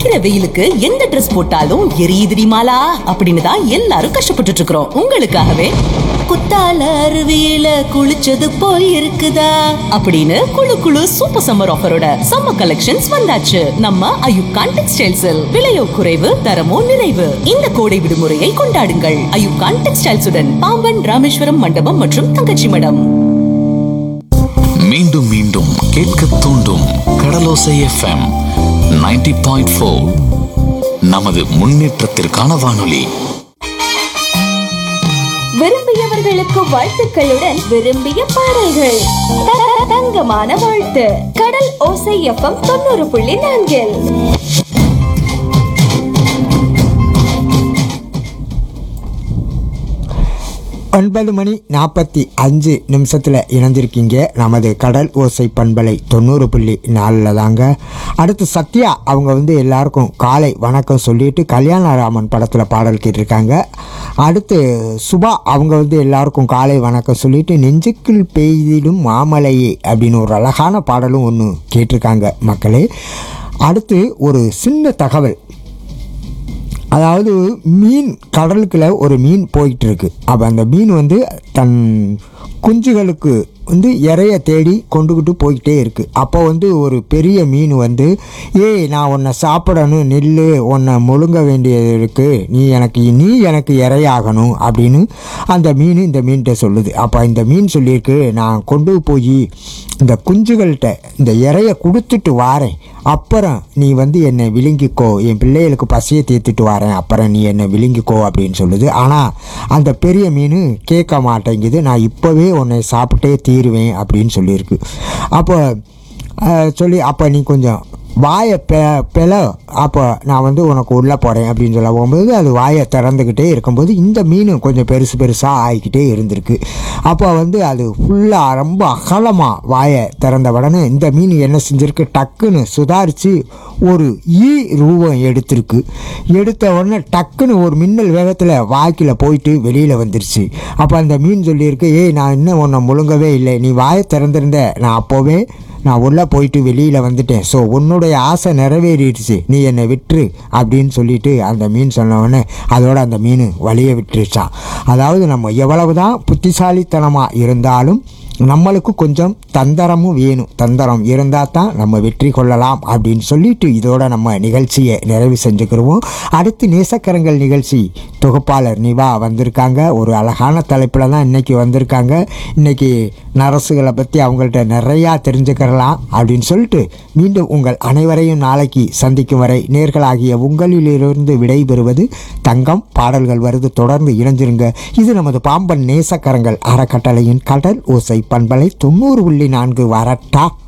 அடிக்கிற வெயிலுக்கு எந்த Dress போட்டாலும் எரியுதுடி மாலா அப்படின்னு தான் எல்லாரும் கஷ்டப்பட்டுட்டு இருக்கிறோம் உங்களுக்காகவே குத்தால அருவியில குளிச்சது போல் இருக்குதா அப்படின்னு குளு குளு சூப்பர் சம்மர் ஆஃபரோட சம்மர் கலெக்ஷன்ஸ் வந்தாச்சு நம்ம அயுப்கான் டெக்ஸ்டைல்ஸில் விலையோ குறைவு தரமோ நிறைவு இந்த கோடை விடுமுறையை கொண்டாடுங்கள் அயுப்கான் டெக்ஸ்டைல்ஸுடன் பாம்பன் ராமேஸ்வரம் மண்டபம் மற்றும் தங்கச்சி மடம் மீண்டும் மீண்டும் கேட்க தூண்டும் கடலோசை எஃப்எம் 90.4 பாயிண்ட் நமது முன்னேற்றத்திற்கான வானொலி விரும்பியவர்களுக்கு வாழ்த்துக்களுடன் விரும்பிய பாடல்கள் த- தங்கமான வாழ்த்து கடல் ஓசை எஃப்எம் தொண்ணூறு புள்ளி நான்கில் ஒன்பது மணி நாற்பத்தி அஞ்சு நிமிஷத்தில் இணைஞ்சிருக்கீங்க நமது கடல் ஓசை பண்பலை தொண்ணூறு புள்ளி நாலில் தாங்க அடுத்து சத்யா அவங்க வந்து எல்லாருக்கும் காலை வணக்கம் சொல்லிட்டு கல்யாணராமன் படத்தில் பாடல் கேட்டிருக்காங்க அடுத்து சுபா அவங்க வந்து எல்லாருக்கும் காலை வணக்கம் சொல்லிட்டு நெஞ்சுக்குள் பெய்திடும் மாமலையே அப்படின்னு ஒரு அழகான பாடலும் ஒன்று கேட்டிருக்காங்க மக்களே அடுத்து ஒரு சின்ன தகவல் அதாவது மீன் கடலுக்குள்ள ஒரு மீன் போயிட்டு இருக்கு அப்போ அந்த மீன் வந்து தன் குஞ்சுகளுக்கு வந்து இறைய தேடி கொண்டுக்கிட்டு போய்கிட்டே இருக்குது அப்போ வந்து ஒரு பெரிய மீன் வந்து ஏய் நான் உன்னை சாப்பிடணும் நெல் உன்னை முழுங்க வேண்டியது இருக்குது நீ எனக்கு நீ எனக்கு இரையாகணும் அப்படின்னு அந்த மீன் இந்த மீன்கிட்ட சொல்லுது அப்போ இந்த மீன் சொல்லியிருக்கு நான் கொண்டு போய் இந்த குஞ்சுகள்கிட்ட இந்த இறைய கொடுத்துட்டு வாரேன் அப்புறம் நீ வந்து என்னை விழுங்கிக்கோ என் பிள்ளைகளுக்கு பசியை தீர்த்துட்டு வரேன் அப்புறம் நீ என்னை விழுங்கிக்கோ அப்படின்னு சொல்லுது ஆனால் அந்த பெரிய மீன் கேட்க மாட்டேங்குது நான் இப்போவே உன்னை சாப்பிட்டே தீருவேன் அப்படின்னு சொல்லியிருக்கு அப்போ அஹ், சொல்லி அப்போ நீ கொஞ்சம் வாயை பெ பெல அப்போ நான் வந்து உனக்கு உள்ளே போகிறேன் அப்படின்னு சொல்ல போகும்போது அது வாயை திறந்துக்கிட்டே இருக்கும்போது இந்த மீன் கொஞ்சம் பெருசு பெருசாக ஆகிக்கிட்டே இருந்திருக்கு அப்போ வந்து அது ஃபுல்லாக ரொம்ப அகலமாக வாயை திறந்த உடனே இந்த மீன் என்ன செஞ்சிருக்கு டக்குன்னு சுதாரித்து ஒரு ஈ ரூபம் எடுத்திருக்கு எடுத்த உடனே டக்குன்னு ஒரு மின்னல் வேகத்தில் வாய்க்கில் போயிட்டு வெளியில் வந்துருச்சு அப்போ அந்த மீன் சொல்லியிருக்கு ஏய் நான் இன்னும் உன்னை முழுங்கவே இல்லை நீ வாயை திறந்திருந்த நான் அப்போவே நான் உள்ளே போயிட்டு வெளியில் வந்துட்டேன் ஸோ உன்னுடைய ஆசை நிறைவேறிடுச்சு நீ என்னை விட்டுரு அப்படின்னு சொல்லிட்டு அந்த மீன் சொன்ன உடனே அதோட அந்த மீன் வழிய விட்டுருச்சான் அதாவது நம்ம எவ்வளவு தான் புத்திசாலித்தனமாக இருந்தாலும் நம்மளுக்கு கொஞ்சம் தந்திரமும் வேணும் தந்திரம் இருந்தால் தான் நம்ம வெற்றி கொள்ளலாம் அப்படின்னு சொல்லிட்டு இதோட நம்ம நிகழ்ச்சியை நிறைவு செஞ்சுக்கிருவோம் அடுத்து நேசக்கரங்கள் நிகழ்ச்சி தொகுப்பாளர் நிவா வந்திருக்காங்க ஒரு அழகான தலைப்பில் தான் இன்றைக்கி வந்திருக்காங்க இன்றைக்கி நரசுகளை பற்றி அவங்கள்ட்ட நிறையா தெரிஞ்சுக்கிறலாம் அப்படின்னு சொல்லிட்டு மீண்டும் உங்கள் அனைவரையும் நாளைக்கு சந்திக்கும் வரை நேர்களாகிய உங்களிலிருந்து விடைபெறுவது தங்கம் பாடல்கள் வருது தொடர்ந்து இணைஞ்சிருங்க இது நமது பாம்பன் நேசக்கரங்கள் அறக்கட்டளையின் கடல் ஓசை பண்பலை தொண்ணூறு புள்ளி நான்கு வரட்டா